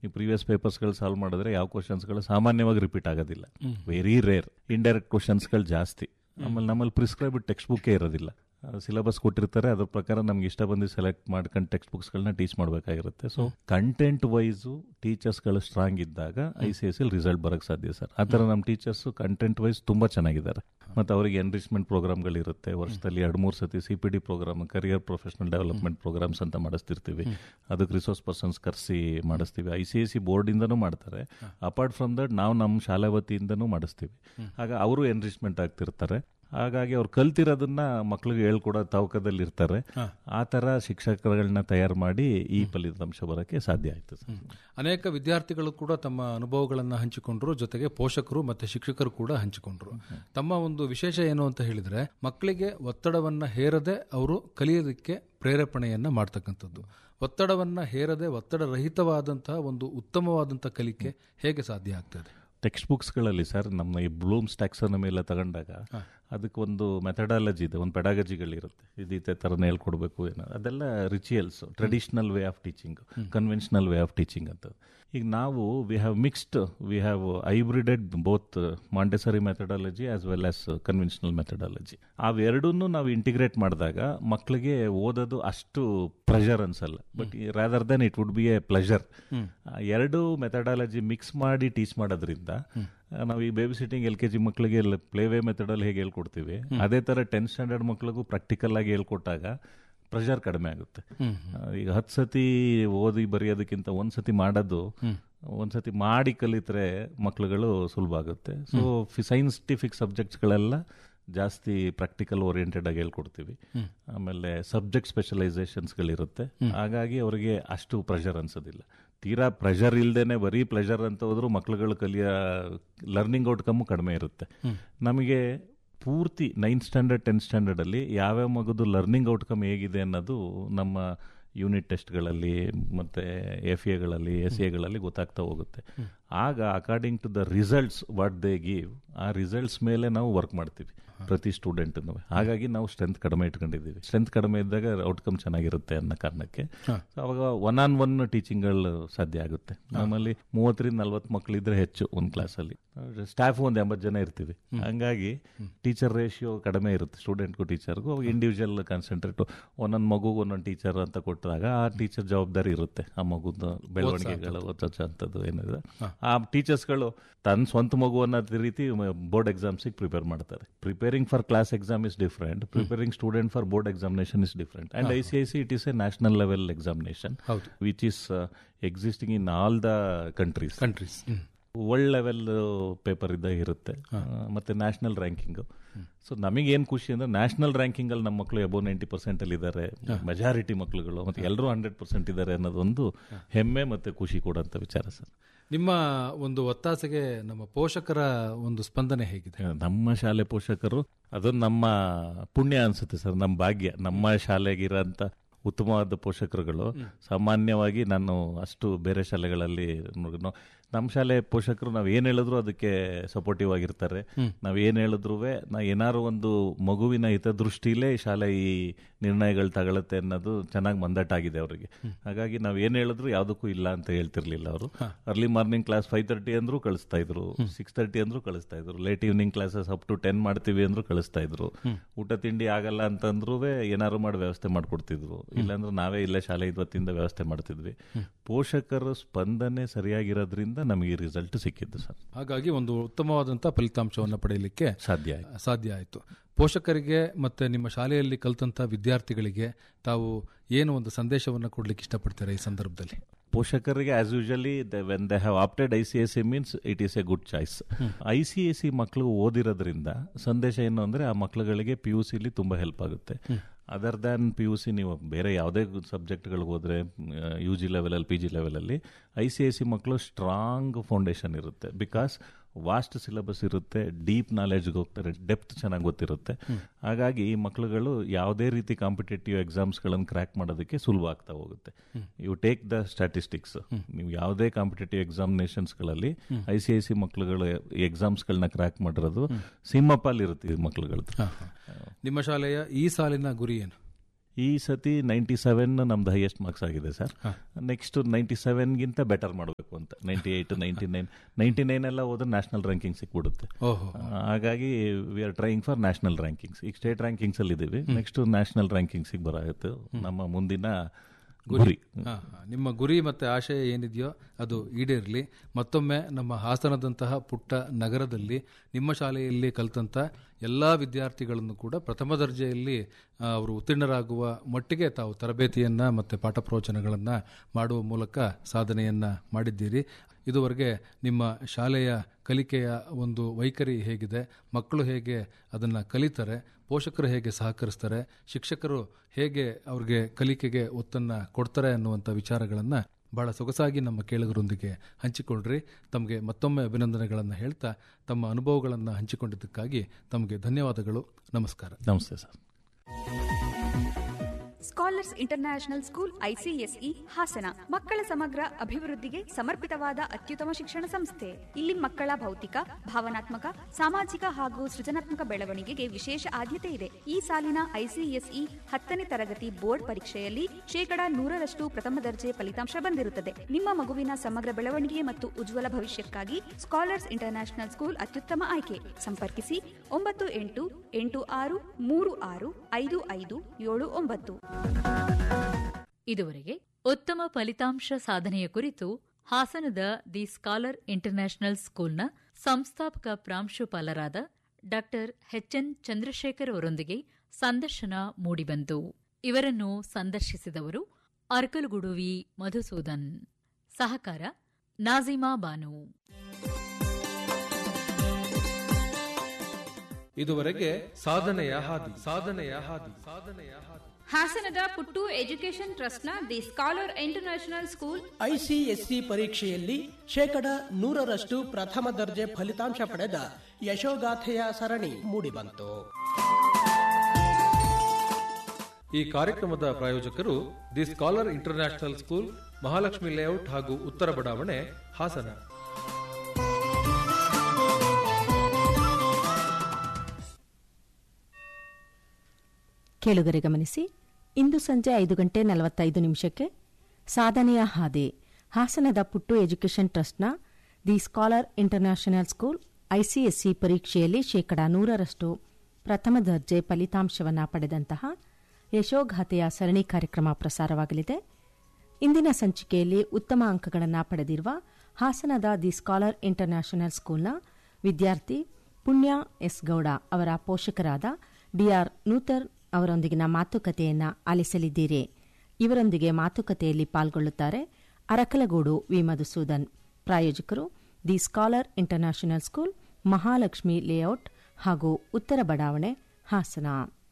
ಈ previous ಪೇಪರ್ಸ್ಗಳು solve ಮಾಡಿದ್ರೆ ಯಾವ ಕ್ವಶನ್ಸ್ಗಳು ಸಾಮಾನ್ಯವಾಗಿ ರಿಪೀಟ್ ಆಗೋದಿಲ್ಲ ವೆರಿ ರೇರ್ ಇಂಡೈರೆಕ್ಟ್ ಕ್ವಶನ್ಸ್ಗಳು ಜಾಸ್ತಿ ಆಮೇಲೆ ನಮ್ಮಲ್ಲಿ ಪ್ರಿಸ್ಕ್ರೈಬ್ಡ್ ಟೆಕ್ಸ್ಟ್ ಬುಕ್ಕೇ ಇರೋದಿಲ್ಲ ಸಿಲೆಬಸ್ ಕೊಟ್ಟಿರ್ತಾರೆ ಅದ್ರ ಪ್ರಕಾರ ನಮ್ಗೆ ಇಷ್ಟ ಬಂದು ಸೆಲೆಕ್ಟ್ ಮಾಡ್ಕೊಂಡು ಟೆಕ್ಸ್ಟ್ ಬುಕ್ಸ್ಗಳನ್ನ ಟೀಚ್ ಮಾಡಬೇಕಾಗಿರುತ್ತೆ ಸೊ ಕಂಟೆಂಟ್ ವೈಸು ಟೀಚರ್ಸ್ಗಳು ಸ್ಟ್ರಾಂಗ್ ಇದ್ದಾಗ ಐ ಸಿ ಎಸ್ ರಿಸಲ್ಟ್ ಬರಕ್ಕೆ ಸಾಧ್ಯ ಸರ್ ಆ ಥರ ನಮ್ಮ ಟೀಚರ್ಸ್ ಕಂಟೆಂಟ್ ವೈಸ್ ತುಂಬಾ ಚೆನ್ನಾಗಿದ್ದಾರೆ ಮತ್ತು ಅವರಿಗೆ ಎನ್ರಿಚ್ಮೆಂಟ್ ಪ್ರೋಗ್ರಾಮ್ಗಳಿರುತ್ತೆ ವರ್ಷದಲ್ಲಿ ಎರಡು ಮೂರು ಸತಿ C P D program career professional development programs ಅಂತ ಮಾಡಿಸ್ತಿರ್ತೀವಿ ಅದಕ್ಕೆ ರಿಸೋರ್ಸ್ ಪರ್ಸನ್ಸ್ ಕರೆಸಿ ಮಾಡಿಸ್ತೀವಿ ಐ ಸಿ ಎಸ್ ಸಿ ಬೋರ್ಡಿಂದನೂ ಮಾಡ್ತಾರೆ ಅಪಾರ್ಟ್ ಫ್ರಮ್ ದಟ್ ನಾವು ನಮ್ಮ ಶಾಲಾ ವತಿಯಿಂದನೂ ಮಾಡಿಸ್ತೀವಿ ಆಗ ಅವರು ಎನ್ರಿಚ್ಮೆಂಟ್ ಆಗ್ತಿರ್ತಾರೆ ಹಾಗಾಗಿ ಅವ್ರು ಕಲ್ತಿರೋದನ್ನ ಮಕ್ಳಿಗೆ ಹೇಳ್ಕೊಡೋ ತವಕದಲ್ಲಿ ಇರ್ತಾರೆ ಆ ತರ ಶಿಕ್ಷಕರುಗಳನ್ನ ತಯಾರು ಮಾಡಿ ಈ ಫಲಿತಾಂಶ ಬರೋಕ್ಕೆ ಸಾಧ್ಯ ಆಯ್ತು ಸರ್ ಅನೇಕ ವಿದ್ಯಾರ್ಥಿಗಳು ಕೂಡ ತಮ್ಮ ಅನುಭವಗಳನ್ನು ಹಂಚಿಕೊಂಡ್ರು ಜೊತೆಗೆ ಪೋಷಕರು ಮತ್ತೆ ಶಿಕ್ಷಕರು ಕೂಡ ಹಂಚಿಕೊಂಡ್ರು ತಮ್ಮ ಒಂದು ವಿಶೇಷ ಏನು ಅಂತ ಹೇಳಿದ್ರೆ ಮಕ್ಕಳಿಗೆ ಒತ್ತಡವನ್ನ ಹೇರದೆ ಅವರು ಕಲಿಯೋದಕ್ಕೆ ಪ್ರೇರೇಪಣೆಯನ್ನ ಮಾಡ್ತಕ್ಕಂಥದ್ದು ಒತ್ತಡವನ್ನ ಹೇರದೆ ಒತ್ತಡ ರಹಿತವಾದಂತಹ ಒಂದು ಉತ್ತಮವಾದಂತಹ ಕಲಿಕೆ ಹೇಗೆ ಸಾಧ್ಯ ಆಗ್ತದೆ ಟೆಕ್ಸ್ಟ್ ಬುಕ್ಸ್ಗಳಲ್ಲಿ ಸರ್ ನಮ್ಮ ಈ ಬ್ಲೂಮ್ಸ್ ಟ್ಯಾಕ್ಸನಮಿ ಎಲ್ಲ ತಗೊಂಡಾಗ ಅದಕ್ಕೆ ಒಂದು ಮೆಥಡಾಲಜಿ ಇದೆ ಒಂದು ಪೆಡಾಗಜಿಗಳಿರುತ್ತೆ ಇದು ಇದೇ ಥರನೇ ಹೇಳ್ಕೊಡ್ಬೇಕು ಏನೋ ಅದೆಲ್ಲ rituals traditional way of teaching conventional way of teaching ಅಂತ ಈಗ ನಾವು we have mixed we have hybrided both Montessori methodology as well as conventional methodology ಅವೆರಡನ್ನೂ ನಾವು ಇಂಟಿಗ್ರೇಟ್ ಮಾಡಿದಾಗ ಮಕ್ಕಳಿಗೆ ಓದೋದು ಅಷ್ಟು ಪ್ರೆಷರ್ ಅನ್ಸಲ್ಲ but rather then it would be a pleasure ಎರಡು ಮೆಥಡಾಲಜಿ ಮಿಕ್ಸ್ ಮಾಡಿ ಟೀಚ್ ಮಾಡೋದ್ರಿಂದ ನಾವು ಈ baby sitting L K G ಮಕ್ಕಳಿಗೆ ಪ್ಲೇವೇ ಮೆಥಡಲ್ಲಿ ಹೇಗೆ ಹೇಳ್ಕೊಡ್ತೀವಿ ಅದೇ ತರ ಟೆಂತ್ ಸ್ಟ್ಯಾಂಡರ್ಡ್ ಮಕ್ಕಳಿಗೂ ಪ್ರಾಕ್ಟಿಕಲ್ ಆಗಿ ಹೇಳ್ಕೊಟ್ಟಾಗ ಪ್ರೆಷರ್ ಕಡಿಮೆ ಆಗುತ್ತೆ ಈಗ ಹತ್ತು ಸತಿ ಓದಿ ಬರೆಯೋದಕ್ಕಿಂತ ಒಂದ್ಸತಿ ಮಾಡೋದು ಒಂದ್ಸತಿ ಮಾಡಿ ಕಲಿತ್ರೆ ಮಕ್ಳುಗಳು ಸುಲಭ ಆಗುತ್ತೆ ಸೊ ಸೈನ್ಸ್ಟಿಫಿಕ್ ಸಬ್ಜೆಕ್ಟ್ಸ್ಗಳೆಲ್ಲ ಜಾಸ್ತಿ ಪ್ರಾಕ್ಟಿಕಲ್ ಓರಿಯೆಂಟೆಡ್ ಆಗಿ ಹೇಳ್ಕೊಡ್ತೀವಿ ಆಮೇಲೆ ಸಬ್ಜೆಕ್ಟ್ ಸ್ಪೆಷಲೈಸೇಷನ್ಸ್ಗಳಿರುತ್ತೆ ಹಾಗಾಗಿ ಅವರಿಗೆ ಅಷ್ಟು ಪ್ರೆಷರ್ ಅನ್ಸೋದಿಲ್ಲ ತೀರಾ ಪ್ರೆಷರ್ ಇಲ್ದೇನೆ ಬರೀ ಪ್ಲೆಷರ್ ಅಂತ ಹೋದ್ರು ಮಕ್ಳುಗಳು ಕಲಿಯೋ ಲರ್ನಿಂಗ್ ಔಟ್ಕಮ್ ಕಡಿಮೆ ಇರುತ್ತೆ ನಮಗೆ ಪೂರ್ತಿ ನೈನ್ತ್ ಸ್ಟ್ಯಾಂಡರ್ಡ್ ಟೆಂತ್ ಸ್ಟ್ಯಾಂಡರ್ಡ್ ಅಲ್ಲಿ ಯಾವ್ಯಾವ ಮಗುದು ಲರ್ನಿಂಗ್ ಔಟ್ಕಮ್ ಹೇಗಿದೆ ಅನ್ನೋದು ನಮ್ಮ ಯೂನಿಟ್ ಟೆಸ್ಟ್ಗಳಲ್ಲಿ ಮತ್ತೆ ಎಫ್ ಎಗಳಲ್ಲಿ ಎಸ್ ಎಗಳಲ್ಲಿ ಗೊತ್ತಾಗ್ತಾ ಹೋಗುತ್ತೆ ಆಗ according to the results what they give ಆ ರಿಸಲ್ಟ್ಸ್ ಮೇಲೆ ನಾವು ವರ್ಕ್ ಮಾಡ್ತೀವಿ ಪ್ರತಿ ಸ್ಟೂಡೆಂಟ್ ಹಾಗಾಗಿ ನಾವು ಸ್ಟ್ರೆಂತ್ ಕಡಿಮೆ ಇಟ್ಕೊಂಡಿದ್ದೀವಿ ಸ್ಟ್ರೆಂತ್ ಕಡಿಮೆ ಇದ್ದಾಗ ಔಟ್ಕಮ್ ಚೆನ್ನಾಗಿರುತ್ತೆ ಅನ್ನೋ ಕಾರಣಕ್ಕೆ ಅವಾಗ ಒನ್ ಆನ್ ಒನ್ ಟೀಚಿಂಗ್ಗಳು ಸಾಧ್ಯ ಆಗುತ್ತೆ ನಮ್ಮಲ್ಲಿ ಮೂವತ್ತರಿಂದ ನಲ್ವತ್ತು ಮಕ್ಕಳಿದ್ರೆ ಹೆಚ್ಚು ಒಂದು ಕ್ಲಾಸಲ್ಲಿ ಸ್ಟಾಫ್ ಒಂದು ಎಂಬತ್ತು ಜನ ಇರ್ತೀವಿ ಹಂಗಾಗಿ ಟೀಚರ್ ರೇಷಿಯೋ ಕಡಿಮೆ ಇರುತ್ತೆ ಸ್ಟೂಡೆಂಟ್ಗೂ ಟೀಚರ್ಗೂ ಅವಾಗ ಇಂಡಿವಿಜುವಲ್ ಕಾನ್ಸಂಟ್ರೇಟ್ ಒಂದೊಂದು ಮಗುಗೂ ಒಂದೊಂದು ಟೀಚರ್ ಅಂತ ಕೊಟ್ಟಾಗ ಆ ಟೀಚರ್ ಜವಾಬ್ದಾರಿ ಇರುತ್ತೆ ಆ ಮಗುದ ಬೆಳವಣಿಗೆಗಳು ಓದಿಸೋಂಥದ್ದು ಏನಿದೆ ಆ ಟೀಚರ್ಸ್ಗಳು ತನ್ನ ಸ್ವಂತ ಮಗು ಅನ್ನೋ ರೀತಿ ಬೋರ್ಡ್ ಎಕ್ಸಾಮ್ಸಿಗೆ ಪ್ರಿಪೇರ್ ಮಾಡ್ತಾರೆ preparing for class exam is different preparing student for board examination is different and I C I C it is a national level examination which is existing in all the countries countries world level paper ಇದ್ದಾಗ ಇರುತ್ತೆ ಮತ್ತೆ national ranking so ನಮಗೆ ಏನ್ ಖುಷಿ ಅಂದ್ರೆ national ranking ಅಲ್ಲಿ ನಮ್ಮ ಮಕ್ಕಳು ಅಬೋ ನೈಂಟಿ ಪರ್ಸೆಂಟ್ ಅಲ್ಲಿ ಇದ್ದಾರೆ ಮೆಜಾರಿಟಿ ಮಕ್ಕಳುಗಳು ಮತ್ತೆ ಎಲ್ಲರೂ ಹಂಡ್ರೆಡ್ ಪರ್ಸೆಂಟ್ ಇದ್ದಾರೆ ಅನ್ನೋದೊಂದು ಹೆಮ್ಮೆ ಮತ್ತೆ ಖುಷಿ ಕೊಡುವಂತ ವಿಚಾರ ಸರ್ ನಿಮ್ಮ ಒಂದು ಒತ್ತಾಸೆಗೆ ನಮ್ಮ ಪೋಷಕರ ಒಂದು ಸ್ಪಂದನೆ ಹೇಗಿದೆ ನಮ್ಮ ಶಾಲೆ ಪೋಷಕರು ಅದೊಂದು ನಮ್ಮ ಪುಣ್ಯ ಅನ್ಸುತ್ತೆ ಸರ್ ನಮ್ಮ ಭಾಗ್ಯ ನಮ್ಮ ಶಾಲೆಗಿರೋಂಥ ಉತ್ತಮವಾದ ಪೋಷಕರುಗಳು ಸಾಮಾನ್ಯವಾಗಿ ನಾನು ಅಷ್ಟು ಬೇರೆ ಶಾಲೆಗಳಲ್ಲಿ ನಮ್ಮ ಶಾಲೆ ಪೋಷಕರು ನಾವ್ ಏನ್ ಹೇಳಿದ್ರು ಅದಕ್ಕೆ ಸಪೋರ್ಟಿವ್ ಆಗಿರ್ತಾರೆ ನಾವ್ ಏನ್ ಹೇಳಿದ್ರು ನಾ ಏನಾರು ಒಂದು ಮಗುವಿನ ಹಿತದೃಷ್ಟಿಲೇ ಶಾಲೆ ಈ ನಿರ್ಣಯಗಳು ತಗೊಳುತ್ತೆ ಅನ್ನೋದು ಚೆನ್ನಾಗಿ ಮಂದಟ್ಟಾಗಿದೆ ಅವರಿಗೆ ಹಾಗಾಗಿ ನಾವ್ ಏನ್ ಹೇಳಿದ್ರು ಯಾವ್ದಕ್ಕೂ ಇಲ್ಲ ಅಂತ ಹೇಳ್ತಿರ್ಲಿಲ್ಲ ಅವರು early morning class five thirty ಅಂದ್ರೂ ಕಳಿಸ್ತಾ ಇದ್ರು ಸಿಕ್ಸ್ ತರ್ಟಿ ಅಂದ್ರೂ ಕಳಿಸ್ತಾ ಇದ್ರು late evening classes up to ten ಮಾಡ್ತೀವಿ ಅಂದ್ರೂ ಕಳಿಸ್ತಾ ಇದ್ರು ಊಟ ತಿಂಡಿ ಆಗಲ್ಲ ಅಂತಂದ್ರೂ ಏನಾರು ಮಾಡಿ ವ್ಯವಸ್ಥೆ ಮಾಡ್ಕೊಡ್ತಿದ್ರು ಇಲ್ಲಾಂದ್ರೆ ನಾವೇ ಇಲ್ಲೇ ಶಾಲೆ ಇವತ್ತಿಂದ ವ್ಯವಸ್ಥೆ ಮಾಡ್ತಿದ್ವಿ ಪೋಷಕರ ಸ್ಪಂದನೆ ಸರಿಯಾಗಿರೋದ್ರಿಂದ ನಮಗೆ ರಿಸಲ್ಟ್ ಸಿಕ್ಕಿದ್ದು ಸರ್ ಹಾಗಾಗಿ ಒಂದು ಉತ್ತಮವಾದಂತಹ ಫಲಿತಾಂಶವನ್ನು ಪಡೆಯಲಿಕ್ಕೆ ಸಾಧ್ಯ ಆಯ್ತು ಸಾಧ್ಯ ಆಯಿತು ಪೋಷಕರಿಗೆ ಮತ್ತೆ ನಿಮ್ಮ ಶಾಲೆಯಲ್ಲಿ ಕಲಿತಂತ ವಿದ್ಯಾರ್ಥಿಗಳಿಗೆ ತಾವು ಏನು ಒಂದು ಸಂದೇಶವನ್ನು ಕೊಡ್ಲಿಕ್ಕೆ ಇಷ್ಟಪಡ್ತೀರಾ ಈ ಸಂದರ್ಭದಲ್ಲಿ ಪೋಷಕರಿಗೆ as usually when they have opted I C S C means it is a good choice I C S C ಮಕ್ಕಳು ಓದಿರೋದ್ರಿಂದ ಸಂದೇಶ ಏನು ಅಂದ್ರೆ ಆ ಮಕ್ಕಳುಗಳಿಗೆ ಪಿ ಯು ಸಿಲಿ ತುಂಬಾ ಹೆಲ್ಪ್ ಆಗುತ್ತೆ other than P U C ನೀವು ಬೇರೆ ಯಾವುದೇ ಸಬ್ಜೆಕ್ಟ್ಗಳಿಗೆ ಹೋದ್ರೆ ಯು ಜಿ ಲೆವೆಲಲ್ಲಿ ಪಿ ಜಿ ಲೆವೆಲಲ್ಲಿ ಐ ಸಿ ಎಸ್ ಸಿ ಮಕ್ಕಳು ಸ್ಟ್ರಾಂಗ್ ಫೌಂಡೇಶನ್ ಇರುತ್ತೆ ಬಿಕಾಸ್ ವಾಸ್ಟ್ ಸಿಲೆಬಸ್ ಇರುತ್ತೆ ಡೀಪ್ ನಾಲೆಜ್ಗೆ ಹೋಗ್ತಾರೆ ಡೆಪ್ತ್ ಚೆನ್ನಾಗಿ ಗೊತ್ತಿರುತ್ತೆ ಹಾಗಾಗಿ ಈ ಮಕ್ಕಳುಗಳು ಯಾವುದೇ ರೀತಿ ಕಾಂಪಿಟೇಟಿವ್ ಎಕ್ಸಾಮ್ಸ್ಗಳನ್ನು ಕ್ರ್ಯಾಕ್ ಮಾಡೋದಕ್ಕೆ ಸುಲಭ ಆಗ್ತಾ ಹೋಗುತ್ತೆ ಯು ಟೇಕ್ ದ ಸ್ಟ್ಯಾಟಿಸ್ಟಿಕ್ಸ್ ನೀವು ಯಾವುದೇ ಕಾಂಪಿಟೇಟಿವ್ ಎಕ್ಸಾಮಿನೇಷನ್ಸ್ಗಳಲ್ಲಿ ಐ ಸಿ ಐ ಸಿ ಮಕ್ಕಳುಗಳು ಎಕ್ಸಾಮ್ಸ್ಗಳನ್ನ ಕ್ರ್ಯಾಕ್ ಮಾಡಿರೋದು ಸಿಂಹಪಾಲ್ ಇರುತ್ತೆ ಈ ಮಕ್ಕಳುಗಳದ್ದು ನಿಮ್ಮ ಶಾಲೆಯ ಈ ಸಾಲಿನ ಗುರಿ ಏನು ಈ ಸತಿ ನೈಂಟಿ ಸೆವೆನ್ ನಮ್ದು ಹೈಯೆಸ್ಟ್ ಮಾರ್ಕ್ಸ್ ಆಗಿದೆ ಸರ್ ನೆಕ್ಸ್ಟ್ ನೈಂಟಿ ಸೆವೆನ್ಗಿಂತ ಬೆಟರ್ ಮಾಡಬೇಕು ಅಂತ ninety eight ninety nine ninety nine ಎಲ್ಲ ಹೋದ್ರೆ ನ್ಯಾಷನಲ್ ರ್ಯಾಂಕಿಂಗ್ ಸಿಕ್ಬಿಡುತ್ತೆ ಓಹೋ ಹಾಗಾಗಿ we are trying for national rankings ಈಗ ಸ್ಟೇಟ್ ರ್ಯಾಂಕಿಂಗ್ಸ್ ಅಲ್ಲಿ ಇದ್ದೀವಿ ನೆಕ್ಸ್ಟ್ ನ್ಯಾಷನಲ್ ರ್ಯಾಂಕಿಂಗ್ಸಿಗೆ ಬರಾಗುತ್ತೆ ನಮ್ಮ ಮುಂದಿನ ಗುರಿ ಹಾ, ಹಾ. ನಿಮ್ಮ ಗುರಿ ಮತ್ತೆ ಆಶಯ ಏನಿದೆಯೋ ಅದು ಈಡೇರಲಿ ಮತ್ತೊಮ್ಮೆ ನಮ್ಮ ಹಾಸನದಂತಹ ಪುಟ್ಟ ನಗರದಲ್ಲಿ ನಿಮ್ಮ ಶಾಲೆಯಲ್ಲಿ ಕಲಿತಂತ ಎಲ್ಲ ವಿದ್ಯಾರ್ಥಿಗಳನ್ನು ಕೂಡ ಪ್ರಥಮ ದರ್ಜೆಯಲ್ಲಿ ಆ, ಅವರು ಉತ್ತೀರ್ಣರಾಗುವ ಮಟ್ಟಿಗೆ ತಾವು ತರಬೇತಿಯನ್ನ ಮತ್ತೆ ಪಾಠ ಪ್ರವಚನಗಳನ್ನ ಮಾಡುವ ಮೂಲಕ ಸಾಧನೆಯನ್ನ ಮಾಡಿದ್ದೀರಿ ಇದುವರೆಗೆ ನಿಮ್ಮ ಶಾಲೆಯ ಕಲಿಕೆಯ ಒಂದು ವೈಖರಿ ಹೇಗಿದೆ ಮಕ್ಕಳು ಹೇಗೆ ಅದನ್ನು ಕಲಿತಾರೆ ಪೋಷಕರು ಹೇಗೆ ಸಹಕರಿಸ್ತಾರೆ ಶಿಕ್ಷಕರು ಹೇಗೆ ಅವ್ರಿಗೆ ಕಲಿಕೆಗೆ ಒತ್ತನ್ನು ಕೊಡ್ತಾರೆ ಅನ್ನುವಂಥ ವಿಚಾರಗಳನ್ನು ಬಹಳ ಸೊಗಸಾಗಿ ನಮ್ಮ ಕೇಳುಗರೊಂದಿಗೆ ಹಂಚಿಕೊಂಡ್ರಿ ತಮಗೆ ಮತ್ತೊಮ್ಮೆ ಅಭಿನಂದನೆಗಳನ್ನು ಹೇಳ್ತಾ ತಮ್ಮ ಅನುಭವಗಳನ್ನು ಹಂಚಿಕೊಂಡಿದ್ದಕ್ಕಾಗಿ ತಮಗೆ ಧನ್ಯವಾದಗಳು ನಮಸ್ಕಾರ ನಮಸ್ತೆ sir scholars international school ICSE Hassan ಮಕ್ಕಳ ಸಮಗ್ರ ಅಭಿವೃದ್ಧಿಗೆ ಸಮರ್ಪಿತವಾದ ಅತ್ಯುತ್ತಮ ಶಿಕ್ಷಣ ಸಂಸ್ಥೆ ಇಲ್ಲಿ ಮಕ್ಕಳ ಭೌತಿಕ ಭಾವನಾತ್ಮಕ ಸಾಮಾಜಿಕ ಹಾಗೂ ಸೃಜನಾತ್ಮಕ ಬೆಳವಣಿಗೆಗೆ ವಿಶೇಷ ಆದ್ಯತೆ ಇದೆ ಈ ಸಾಲಿನ ಐಸಿಎಸ್ಇ ಹತ್ತನೇ ತರಗತಿ ಬೋರ್ಡ್ ಪರೀಕ್ಷೆಯಲ್ಲಿ ಶೇಕಡಾ ನೂರರಷ್ಟು ಪ್ರಥಮ ದರ್ಜೆ ಫಲಿತಾಂಶ ಬಂದಿರುತ್ತದೆ ನಿಮ್ಮ ಮಗುವಿನ ಸಮಗ್ರ ಬೆಳವಣಿಗೆ ಮತ್ತು ಉಜ್ವಲ ಭವಿಷ್ಯಕ್ಕಾಗಿ ಸ್ಕಾಲರ್ಸ್ ಇಂಟರ್ನ್ಯಾಷನಲ್ ಸ್ಕೂಲ್ ಅತ್ಯುತ್ತಮ ಆಯ್ಕೆ ಸಂಪರ್ಕಿಸಿ ಒಂಬತ್ತು ಎಂಟು ಎಂಟು ಆರು ಮೂರು ಆರು ಐದು ಐದು ಏಳು ಒಂಬತ್ತು ಇದುವರೆಗೆ ಉತ್ತಮ ಫಲಿತಾಂಶ ಸಾಧನೆಯ ಕುರಿತು ಹಾಸನದ ದಿ ಸ್ಕಾಲರ್ ಇಂಟರ್ನ್ಯಾಷನಲ್ ಸ್ಕೂಲ್ನ ಸಂಸ್ಥಾಪಕ ಪ್ರಾಂಶುಪಾಲರಾದ ಡಾ ಎನ್ ಚಂದ್ರಶೇಖರ್ ಅವರೊಂದಿಗೆ ಸಂದರ್ಶನ ಮೂಡಿಬಂತು ಇವರನ್ನು ಸಂದರ್ಶಿಸಿದವರು ಅರ್ಕಲುಗುಡು ವಿ ಮಧುಸೂದನ್ ಸಹಕಾರ ನಾಜಿಮಾ ಬಾನು ಇದುವರೆಗೆ ಸಾಧನೆಯ ಹಾದಿ ಸಾಧನೆಯ ಹಾದಿ ಸಾಧನೆಯ ಹಾದಿ ಹಾಸನದ ಪುಟ್ಟು ಎಜುಕೇಷನ್ ಟ್ರಸ್ಟ್ನ the scholar international school ICSC ಪರೀಕ್ಷೆಯಲ್ಲಿ ಶೇಕಡ ನೂರರಷ್ಟು ಪ್ರಥಮ ದರ್ಜೆ ಫಲಿತಾಂಶ ಪಡೆದ ಯಶೋಗಾಥೆಯ ಸರಣಿ ಮೂಡಿಬಂತು ಈ ಕಾರ್ಯಕ್ರಮದ ಪ್ರಾಯೋಜಕರು the scholar international school Mahalakshmi layout ಹಾಗೂ ಉತ್ತರ ಬಡಾವಣೆ ಹಾಸನ ಕೇಳುಗರೆ ಗಮನಿಸಿ ಇಂದು ಸಂಜೆ ಐದು ಗಂಟೆ ನಲವತ್ತೈದು ನಿಮಿಷಕ್ಕೆ ಸಾಧನೆಯ ಹಾದಿ ಹಾಸನದ ಪುಟ್ಟು ಎಜುಕೇಷನ್ ಟ್ರಸ್ಟ್ನ the scholar international school ICSC ಪರೀಕ್ಷೆಯಲ್ಲಿ ಶೇಕಡಾ ನೂರರಷ್ಟು ಪ್ರಥಮ ದರ್ಜೆ ಫಲಿತಾಂಶವನ್ನು ಪಡೆದಂತಹ ಯಶೋಗಾಥೆಯ ಸರಣಿ ಕಾರ್ಯಕ್ರಮ ಪ್ರಸಾರವಾಗಲಿದೆ ಇಂದಿನ ಸಂಚಿಕೆಯಲ್ಲಿ ಉತ್ತಮ ಅಂಕಗಳನ್ನು ಪಡೆದಿರುವ ಹಾಸನದ ದಿ ಸ್ಕಾಲರ್ ಇಂಟರ್ನ್ಯಾಷನಲ್ ಸ್ಕೂಲ್ನ ವಿದ್ಯಾರ್ಥಿ ಪುಣ್ಯ ಎಸ್ ಗೌಡ ಅವರ ಪೋಷಕರಾದ ಡಿಆರ್ ನೂತರ್ ಅವರೊಂದಿಗಿನ ಮಾತುಕತೆಯನ್ನ ಆಲಿಸಲಿದ್ದೀರಿ ಇವರೊಂದಿಗೆ ಮಾತುಕತೆಯಲ್ಲಿ ಪಾಲ್ಗೊಳ್ಳುತ್ತಾರೆ ಅರಕಲಗೂಡು ವಿ ಮಧುಸೂದನ್ ಪ್ರಾಯೋಜಕರು the scholar international school Mahalakshmi layout ಹಾಗೂ ಉತ್ತರ ಬಡಾವಣೆ ಹಾಸನ